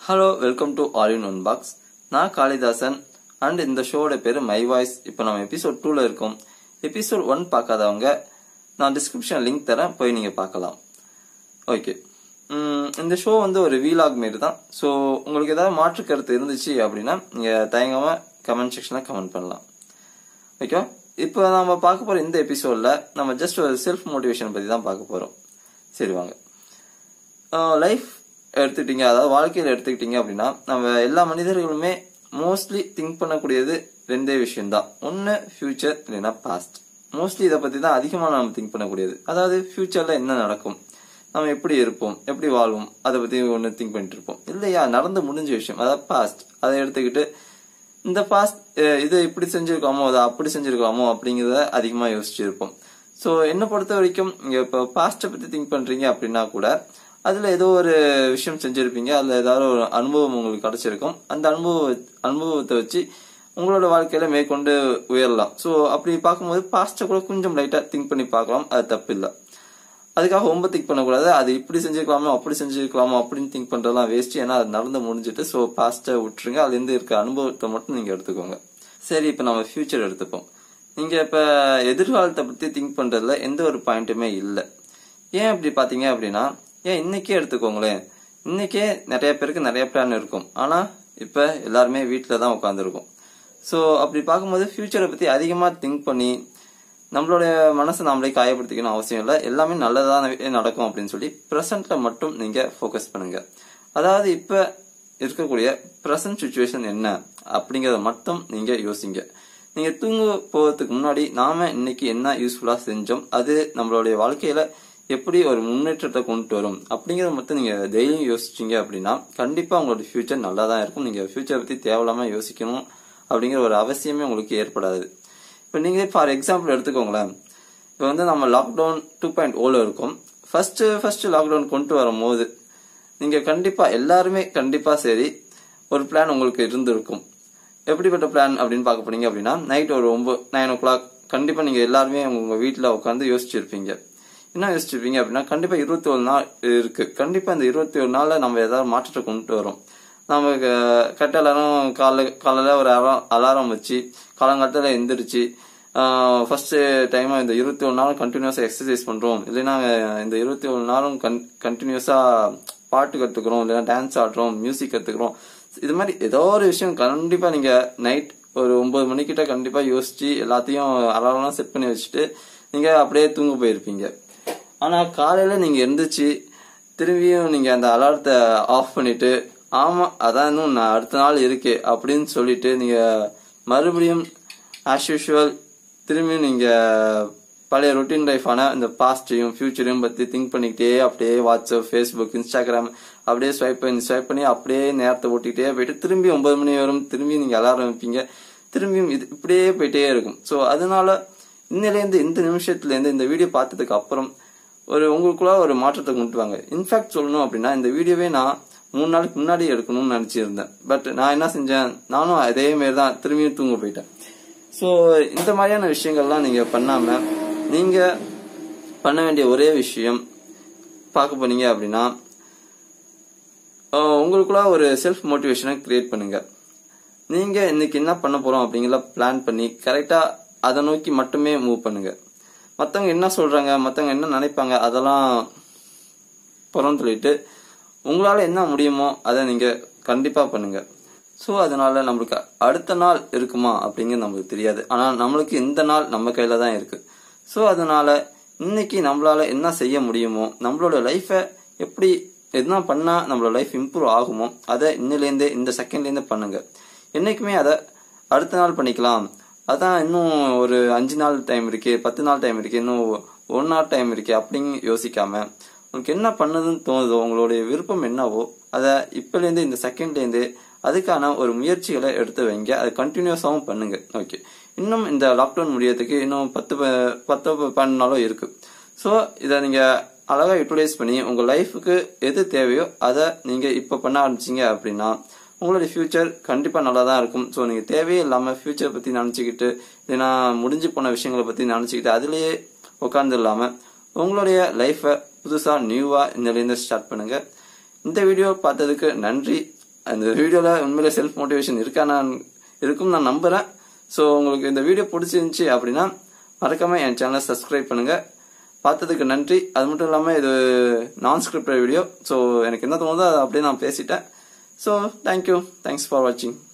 hello welcome to all in one box நான் Kalidasan and இந்த ஷோவோட பேர் மை வாய்ஸ் இப்போ நம்ம எபிசோட் டூவில் இருக்கோம் எபிசோட் ஒன் பார்க்காதவங்க நான் டிஸ்கிரிப்ஷன் லிங்க் தரேன் போய் நீங்கள் பார்க்கலாம் ஓகே இந்த ஷோ வந்து ஒரு வீலாக் மாரி தான் ஸோ உங்களுக்கு ஏதாவது மாற்று கருத்து இருந்துச்சு அப்படின்னா நீங்கள் தயங்காமல் கமெண்ட் செக்ஷனில் கமெண்ட் பண்ணலாம் ஓகே இப்போ நம்ம பார்க்க போகிற இந்த எபிசோடில் நம்ம ஜஸ்ட் ஒரு செல்ஃப் மோட்டிவேஷன் பற்றி தான் பார்க்க போகிறோம் சரி வாங்க லைஃப் எடுத்துக்கிட்டீங்க அதாவது வாழ்க்கையில் எடுத்துக்கிட்டீங்க அப்படின்னா நம்ம எல்லா மனிதர்களுமே மோஸ்ட்லி திங்க் பண்ணக்கூடியது ரெண்டே விஷயம்தான் ஒன்று ஃபியூச்சர் இல்லைன்னா பாஸ்ட் மோஸ்ட்லி இதை பற்றி தான் அதிகமாக நம்ம திங்க் பண்ணக்கூடியது அதாவது ஃபியூச்சரில் என்ன நடக்கும் நம்ம எப்படி இருப்போம் எப்படி வாழ்வோம் அதை பற்றி ஒன்று திங்க் பண்ணிட்டு இருப்போம் இல்லையா நடந்து முடிஞ்ச விஷயம் அதாவது பாஸ்ட் அதை எடுத்துக்கிட்டு இந்த பாஸ்ட் இது இப்படி செஞ்சிருக்கோமோ அதை அப்படி செஞ்சிருக்கோமோ அப்படிங்கிறத அதிகமாக யோசிச்சிருப்போம் ஸோ என்னை பொறுத்த வரைக்கும் இங்கே இப்போ பாஸ்ட்டை பற்றி திங்க் பண்ணுறீங்க அப்படின்னா கூட அதில் ஏதோ ஒரு விஷயம் செஞ்சுருப்பீங்க அதில் ஏதாவது ஒரு அனுபவம் உங்களுக்கு கிடைச்சிருக்கும் அந்த அனுபவ அனுபவத்தை வச்சு உங்களோட வாழ்க்கையில மேற்கொண்டு உயரலாம் ஸோ அப்படி பார்க்கும்போது பாஸ்ட்டை கூட கொஞ்சம் லைட்டாக திங்க் பண்ணி பார்க்கலாம் அது தப்பு இல்லை அதுக்காக ரொம்ப திங்க் பண்ணக்கூடாது அது இப்படி செஞ்சுக்கலாமோ அப்படி செஞ்சுக்கலாமோ அப்படின்னு திங்க் பண்றதெல்லாம் வேஸ்ட் ஏன்னா அது நடந்து முடிஞ்சிட்டு ஸோ பாஸ்ட்டை விட்டுருங்க அதுலேருந்து இருக்க அனுபவத்தை மட்டும் நீங்க எடுத்துக்கோங்க சரி இப்போ நம்ம ஃபியூச்சர் எடுத்துப்போம் நீங்க இப்ப எதிர்காலத்தை பத்தி திங்க் பண்றதுல எந்த ஒரு பாயிண்ட்டுமே இல்லை ஏன் அப்படி பாத்தீங்க அப்படின்னா ஏன் இன்னைக்கே எடுத்துக்கோங்களேன் இன்னைக்கே நிறைய பேருக்கு நிறைய பிளான் இருக்கும் ஆனா இப்ப எல்லாருமே வீட்டில தான் உட்காந்துருக்கோம் ஸோ அப்படி பார்க்கும்போது ஃபியூச்சரை பத்தி அதிகமா திங்க் பண்ணி நம்மளோட மனசை நாமளே காயப்படுத்திக்கணும் அவசியம் இல்லை எல்லாமே நல்லதானவே நடக்கும் அப்படின்னு சொல்லி ப்ரெசென்ட்ல மட்டும் நீங்க ஃபோக்கஸ் பண்ணுங்க அதாவது இப்ப இருக்கக்கூடிய ப்ரெசன்ட் சுச்சுவேஷன் என்ன அப்படிங்கறத மட்டும் நீங்க யோசிங்க நீங்க தூங்க போறதுக்கு முன்னாடி நாம இன்னைக்கு என்ன யூஸ்ஃபுல்லா செஞ்சோம் அது நம்மளுடைய வாழ்க்கையில எப்படி ஒரு முன்னேற்றத்தை கொண்டு வரும் அப்படிங்கறத மட்டும் நீங்க டெய்லியும் யோசிச்சீங்க அப்படின்னா கண்டிப்பா உங்களோட ஃபியூச்சர் நல்லா தான் இருக்கும் நீங்க ஃபியூச்சர் பத்தி தேவையில்லாம யோசிக்கணும் அப்படிங்கிற ஒரு அவசியமே உங்களுக்கு ஏற்படாது இப்போ நீங்கள் ஃபார் எக்ஸாம்பிள் எடுத்துக்கோங்களேன் இப்போ வந்து நம்ம லாக்டவுன் டூ பாயிண்ட் ஓல இருக்கும் ஃபர்ஸ்ட் ஃபர்ஸ்ட் லாக்டவுன் கொண்டு வரும்போது நீங்கள் கண்டிப்பாக எல்லாருமே கண்டிப்பாக சரி ஒரு பிளான் உங்களுக்கு இருந்திருக்கும் எப்படிப்பட்ட பிளான் அப்படின்னு பார்க்க போனீங்க அப்படின்னா நைட் ஒரு ஒன்பது நைன் ஓ கிளாக் கண்டிப்பாக நீங்கள் எல்லாருமே உங்கள் வீட்டில் உட்காந்து யோசிச்சிருப்பீங்க என்ன யோசிச்சிருப்பீங்க அப்படின்னா கண்டிப்பாக இருபத்தி ஒரு நாள் இருக்கு கண்டிப்பாக இந்த இருபத்தி ஒரு நாளில் நம்ம ஏதாவது மாற்றத்தை கொண்டு வரோம் நம்ம கரெக்டாக எல்லாரும் காலைல காலையில் ஒரு அலாரம் அலாரம் வச்சு காலங்காலத்தில் எந்திரிச்சு ஃபர்ஸ்ட் டைம் இந்த இருபத்தி ஒரு நாளும் கண்டினியூஸாக எக்ஸசைஸ் பண்ணுறோம் இல்லைன்னா இந்த இருபத்தி ஒரு நாளும் கன் கண்டினியூஸாக பாட்டு கற்றுக்குறோம் இல்லைன்னா டான்ஸ் ஆடுறோம் மியூசிக் கற்றுக்குறோம் இது மாதிரி ஏதோ ஒரு விஷயம் கண்டிப்பாக நீங்கள் நைட் ஒரு ஒன்பது மணிக்கிட்ட கண்டிப்பாக யோசிச்சு எல்லாத்தையும் அலாரம்லாம் செட் பண்ணி வச்சுட்டு நீங்கள் அப்படியே தூங்க போயிருப்பீங்க ஆனால் காலையில் நீங்கள் எந்திரிச்சு திரும்பியும் நீங்கள் அந்த அலாரத்தை ஆஃப் பண்ணிட்டு ஆமா அதான் இன்னும் நான் அடுத்த நாள் இருக்கு அப்படின்னு சொல்லிட்டு நீங்க மறுபடியும் ஆஸ் யூஷுவல் திரும்பியும் நீங்க பழைய ரொட்டீன் லைஃபான இந்த பாஸ்டையும் ஃபியூச்சரையும் பத்தி திங்க் பண்ணிக்கிட்டே அப்படியே வாட்ஸ்அப் ஃபேஸ்புக் இன்ஸ்டாகிராம் அப்படியே ஸ்வைப் பண்ணி ஸ்வைப் பண்ணி அப்படியே நேரத்தை ஓட்டிக்கிட்டே போயிட்டு திரும்பி ஒன்பது மணி வரும் திரும்பி நீங்க அலாரம் வைப்பீங்க திரும்பியும் இது இப்படியே போயிட்டே இருக்கும் ஸோ அதனால இன்னிலேருந்து இந்த நிமிஷத்துலேருந்து இந்த வீடியோ பார்த்ததுக்கு அப்புறம் ஒரு உங்களுக்குள்ள ஒரு மாற்றத்தை கொண்டு வாங்க இன்ஃபேக்ட் சொல்லணும் அப்படின்னா இந்த வீடியோவே நான் மூணு நாளைக்கு முன்னாடி எடுக்கணும்னு நினச்சிருந்தேன் பட் நான் என்ன செஞ்சேன் நானும் அதே மாரி தான் திரும்பியும் தூங்க போயிட்டேன் ஸோ இந்த மாதிரியான விஷயங்கள்லாம் நீங்கள் பண்ணாமல் நீங்கள் பண்ண வேண்டிய ஒரே விஷயம் பார்க்க போனீங்க அப்படின்னா உங்களுக்குள்ள ஒரு செல்ஃப் மோட்டிவேஷனை கிரியேட் பண்ணுங்க நீங்கள் இன்னைக்கு என்ன பண்ண போகிறோம் அப்படிங்கிற பிளான் பண்ணி கரெக்டாக அதை நோக்கி மட்டுமே மூவ் பண்ணுங்க மற்றவங்க என்ன சொல்கிறாங்க மற்றவங்க என்ன நினைப்பாங்க அதெல்லாம் புறம் சொல்லிட்டு உங்களால் என்ன முடியுமோ அதை நீங்கள் கண்டிப்பாக பண்ணுங்க ஸோ அதனால நம்மளுக்கு அடுத்த நாள் இருக்குமா அப்படிங்கிறது நம்மளுக்கு தெரியாது ஆனால் நம்மளுக்கு இந்த நாள் நம்ம கையில் தான் இருக்கு ஸோ அதனால இன்னைக்கு நம்மளால என்ன செய்ய முடியுமோ நம்மளோட லைஃப்பை எப்படி என்ன பண்ணால் நம்மளோட லைஃப் இம்ப்ரூவ் ஆகுமோ அதை இன்னிலேருந்தே இந்த செகண்ட்லேருந்தே பண்ணுங்க என்னைக்குமே அதை அடுத்த நாள் பண்ணிக்கலாம் அதான் இன்னும் ஒரு அஞ்சு நாள் டைம் இருக்கு பத்து நாள் டைம் இருக்கு இன்னும் ஒன் நாள் டைம் இருக்கு அப்படின்னு யோசிக்காம உங்களுக்கு என்ன பண்ணுதுன்னு தோணுதோ உங்களுடைய விருப்பம் என்னவோ அதை இப்போலேருந்து இந்த செகண்ட்லேருந்து அதுக்கான ஒரு முயற்சிகளை எடுத்து வைங்க அது கண்டினியூஸாகவும் பண்ணுங்க ஓகே இன்னும் இந்த லாக்டவுன் முடியறதுக்கு இன்னும் பத்து பத்து பன்னெண்டு நாளும் இருக்கு ஸோ இதை நீங்கள் அழகாக யூட்டிலைஸ் பண்ணி உங்கள் லைஃபுக்கு எது தேவையோ அதை நீங்கள் இப்போ பண்ண ஆரம்பிச்சிங்க அப்படின்னா உங்களுடைய ஃபியூச்சர் கண்டிப்பாக நல்லா தான் இருக்கும் ஸோ நீங்கள் தேவையே இல்லாமல் ஃபியூச்சர் பற்றி நினச்சிக்கிட்டு இல்லைன்னா முடிஞ்சு போன விஷயங்களை பற்றி நினச்சிக்கிட்டு அதுலேயே உட்காந்து இல்லாமல் உங்களுடைய லைஃப்பை புதுசாக நியூவாக இந்தலேருந்து ஸ்டார்ட் பண்ணுங்கள் இந்த வீடியோ பார்த்ததுக்கு நன்றி அந்த வீடியோவில் உண்மையிலே செல்ஃப் மோட்டிவேஷன் இருக்கா நான் இருக்கும் நான் நம்புகிறேன் ஸோ உங்களுக்கு இந்த வீடியோ பிடிச்சிருந்துச்சி அப்படின்னா மறக்காம என் சேனலை சப்ஸ்கிரைப் பண்ணுங்க பார்த்ததுக்கு நன்றி அது மட்டும் இல்லாமல் இது நான் ஸ்கிரிப்டட் வீடியோ ஸோ எனக்கு என்ன தோணுதோ அதை அப்படியே நான் பேசிட்டேன் ஸோ தேங்க்யூ தேங்க்ஸ் ஃபார் வாட்சிங்